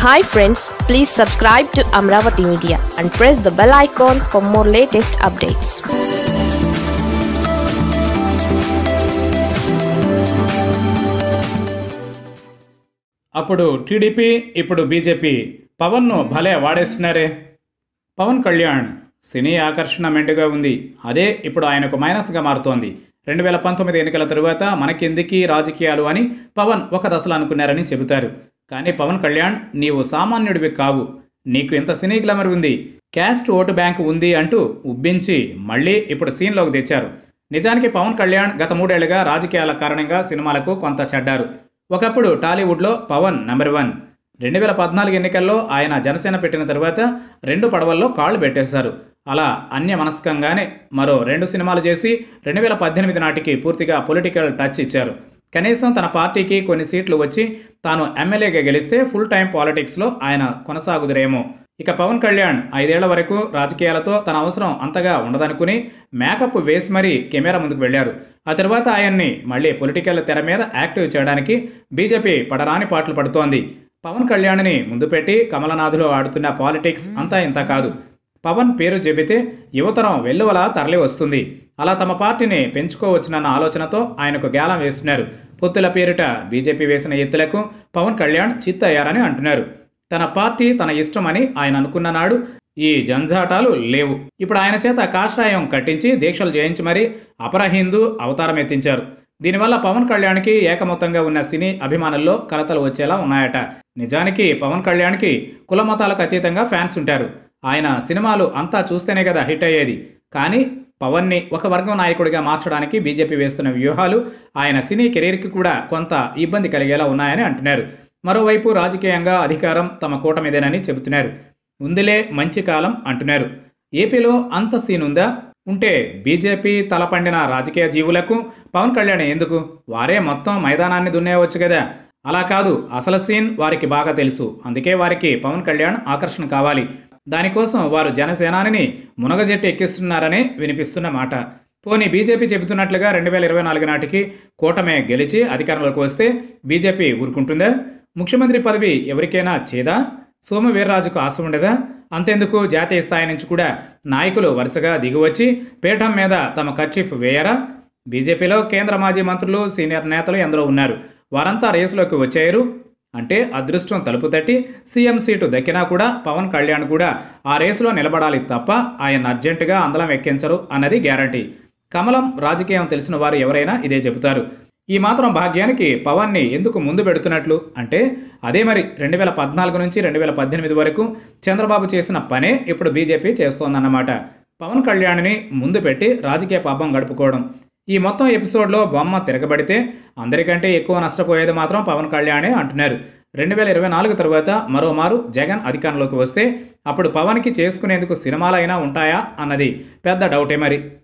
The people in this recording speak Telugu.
hi friends please subscribe to Amaravati Media and press the bell icon for more latest updates అప్పుడు టీడీపీ ఇప్పుడు బీజేపీ పవన్ను భలే వాడేస్తున్నారే పవన్ కళ్యాణ్ సినీ ఆకర్షణ మెండుగా ఉంది అదే ఇప్పుడు ఆయనకు మైనస్గా మారుతోంది రెండు వేల పంతొమ్మిది ఎన్నికల తరువాత మనకెందుకీ రాజకీయాలు అని పవన్ ఒక దశలో అనుకున్నారని చెబుతారు కానీ పవన్ కళ్యాణ్ నీవు సామాన్యుడివి కావు నీకు ఇంత సినీ గ్లామర్ ఉంది క్యాస్ట్ ఓటు బ్యాంకు ఉంది అంటూ ఉబ్బించి మళ్ళీ ఇప్పుడు సీన్లోకి తెచ్చారు నిజానికి పవన్ కళ్యాణ్ గత మూడేళ్లుగా రాజకీయాల కారణంగా సినిమాలకు కొంత చెడ్డారు ఒకప్పుడు టాలీవుడ్లో పవన్ నెంబర్ వన్ రెండు వేల పద్నాలుగు ఎన్నికల్లో ఆయన జనసేన పెట్టిన తరువాత రెండు పడవల్లో కాళ్ళు పెట్టేశారు అలా అన్యమనస్కంగానే మరో రెండు సినిమాలు చేసి రెండు వేల పద్దెనిమిది నాటికి పూర్తిగా పొలిటికల్ టచ్ ఇచ్చారు కనీసం తన పార్టీకి కొన్ని సీట్లు వచ్చి తాను ఎమ్మెల్యేగా గెలిస్తే ఫుల్ టైం పాలిటిక్స్లో ఆయన కొనసాగుదురేమో ఇక పవన్ కళ్యాణ్ ఐదేళ్ల వరకు రాజకీయాలతో తన అవసరం అంతగా ఉండదనుకుని మేకప్ వేసి మరీ కెమెరా ముందుకు వెళ్లారు ఆ తర్వాత ఆయన్ని మళ్ళీ పొలిటికల్ తెర మీద యాక్టివ్ చేయడానికి బీజేపీ పడరాని పాటలు పడుతోంది పవన్ కళ్యాణ్ని ముందు పెట్టి కమలనాథులో ఆడుతున్న పాలిటిక్స్ అంతా ఇంత కాదు పవన్ పేరు చెబితే యువతరం వెల్లువలా తరలి వస్తుంది అలా తమ పార్టీని పెంచుకోవచ్చునన్న ఆలోచనతో ఆయనకు గేలం వేస్తున్నారు పొత్తుల పేరిట బీజేపీ వేసిన ఎత్తులకు పవన్ కళ్యాణ్ చిత్తయ్యారని అంటున్నారు తన పార్టీ తన ఇష్టమని ఆయన అనుకున్న నాడు ఈ జంజాటాలు లేవు ఇప్పుడు ఆయన చేత కాషాయం కట్టించి దీక్షలు చేయించి మరీ అపర హిందూ అవతారం ఎత్తించారు దీనివల్ల పవన్ కళ్యాణ్కి ఏకమొత్తంగా ఉన్న సినీ అభిమానుల్లో కలతలు వచ్చేలా ఉన్నాయట నిజానికి పవన్ కళ్యాణ్కి కుల మతాలకు అతీతంగా ఫ్యాన్స్ ఉంటారు ఆయన సినిమాలు అంతా చూస్తేనే కదా హిట్ అయ్యేది కానీ పవన్ని ఒక వర్గం నాయకుడిగా మార్చడానికి బీజేపీ వేస్తున్న వ్యూహాలు ఆయన సినీ కెరీర్కి కూడా కొంత ఇబ్బంది కలిగేలా ఉన్నాయని అంటున్నారు మరోవైపు రాజకీయంగా అధికారం తమ కూటమిదేనని చెబుతున్నారు ఉందిలే మంచి కాలం అంటున్నారు ఏపీలో అంత సీన్ ఉందా ఉంటే బీజేపీ తలపండిన రాజకీయ జీవులకు పవన్ కళ్యాణ్ ఎందుకు వారే మొత్తం మైదానాన్ని దున్నేయవచ్చు కదా అలా కాదు అసలు సీన్ వారికి బాగా తెలుసు అందుకే వారికి పవన్ కళ్యాణ్ ఆకర్షణ కావాలి దానికోసం వారు జనసేనాని మునగజెట్టి ఎక్కిస్తున్నారని వినిపిస్తున్న మాట పోనీ బీజేపీ చెబుతున్నట్లుగా రెండు వేల ఇరవై నాలుగు నాటికి కూటమే గెలిచి అధికారంలోకి వస్తే బీజేపీ ఊరుకుంటుందా ముఖ్యమంత్రి పదవి ఎవరికైనా చేదా సోము వీర్రాజుకు ఆశ ఉండదా అంతెందుకు జాతీయ స్థాయి నుంచి కూడా నాయకులు వరుసగా దిగువచ్చి పీఠం మీద తమ కర్చీఫ్ వేయరా బీజేపీలో కేంద్ర మాజీ మంత్రులు సీనియర్ నేతలు ఎందరో ఉన్నారు వారంతా రేసులోకి వచ్చారు అంటే అదృష్టం తలుపు తట్టి సీఎం సీటు దక్కినా కూడా పవన్ కళ్యాణ్ కూడా ఆ రేసులో నిలబడాలి తప్ప ఆయన అర్జెంటుగా అందలం ఎక్కించరు అన్నది గ్యారంటీ కమలం రాజకీయం తెలిసిన వారు ఎవరైనా ఇదే చెబుతారు ఈ మాత్రం భాగ్యానికి పవన్ని ఎందుకు ముందు పెడుతున్నట్లు అంటే అదే మరి రెండు వేల పద్నాలుగు నుంచి రెండు వేల పద్దెనిమిది వరకు చంద్రబాబు చేసిన పనే ఇప్పుడు బీజేపీ చేస్తోందన్నమాట పవన్ కళ్యాణ్ని ముందు పెట్టి రాజకీయ పాపం గడుపుకోవడం ఈ మొత్తం ఎపిసోడ్లో బొమ్మ తిరగబడితే అందరికంటే ఎక్కువ నష్టపోయేది మాత్రం పవన్ కళ్యాణే అంటున్నారు రెండు వేల ఇరవై నాలుగు తరువాత మరోమారు జగన్ అధికారంలోకి వస్తే అప్పుడు పవన్కి చేసుకునేందుకు సినిమాలైనా ఉంటాయా అన్నది పెద్ద డౌటే మరి